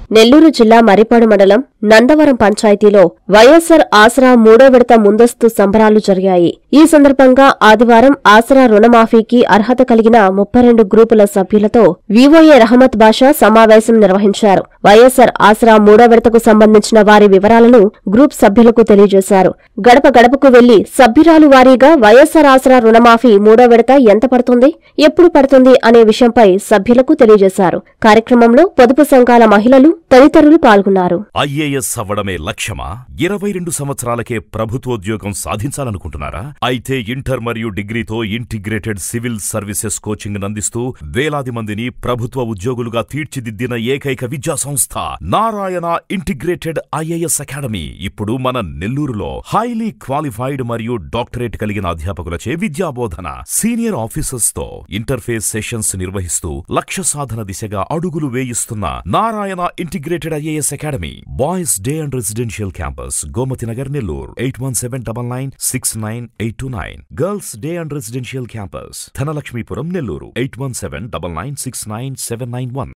నెల్లూరు జిల్లా మరిపాడు మండలం నందవరం పంచాయతీలో వైఎస్సార్ ఆసరా మూడో విడత ముందస్తు సంబరాలు జరిగాయి ఈ సందర్భంగా ఆదివారం ఆసరా రుణమాఫీకి అర్హత కలిగిన ముప్పై రెండు గ్రూపుల సభ్యులతో వివోఏ రహమత్ బాషా సమావేశం నిర్వహించారు వైఎస్సార్ ఆసరా మూడో విడతకు సంబంధించిన వారి వివరాలను గ్రూప్ సభ్యులకు తెలియజేశారు గడప గడపకు వెళ్లి సభ్యురాలు వారీగా వైఎస్సార్ ఆసరా రుణమాఫీ మూడో విడత ఎంత పడుతుంది ఎప్పుడు పడుతుంది అనే విషయంపై సభ్యులకు తెలియజేశారు కార్యక్రమంలో పొదుపు సంఘాల మహిళలు తదితరులు పాల్గొన్నారు ఐఏఎస్ అవ్వడమే లక్ష్యమా ఇరవై రెండు సంవత్సరాలకే ప్రభుత్వోద్యోగం సాధించాలనుకుంటున్నారా అయితే ఇంటర్ మరియు డిగ్రీతో ఇంటిగ్రేటెడ్ సివిల్ సర్వీసెస్ కోచింగ్ అందిస్తూ వేలాది మందిని ప్రభుత్వ ఉద్యోగులుగా తీర్చిదిద్దిన ఏకైక విద్యా సంస్థ నారాయణ ఇంటిగ్రేటెడ్ ఐఏఎస్ అకాడమీ ఇప్పుడు మన నెల్లూరులో హైలీ క్వాలిఫైడ్ మరియు డాక్టరేట్ కలిగిన అధ్యాపకులచే విద్యాబోధన సీనియర్ ఆఫీసర్స్ తో ఇంటర్ఫేస్ సెషన్స్ నిర్వహిస్తూ లక్ష్య సాధన దిశగా అడుగులు వేయిస్తున్న Narayana integrated IAS academy boys day and residential campus Gomathi Nagar Nellore eight one seven double nine six nine eight two nine girls day and residential campus Dhanalakshmipuram Nellore eight one seven double nine six nine seven nine one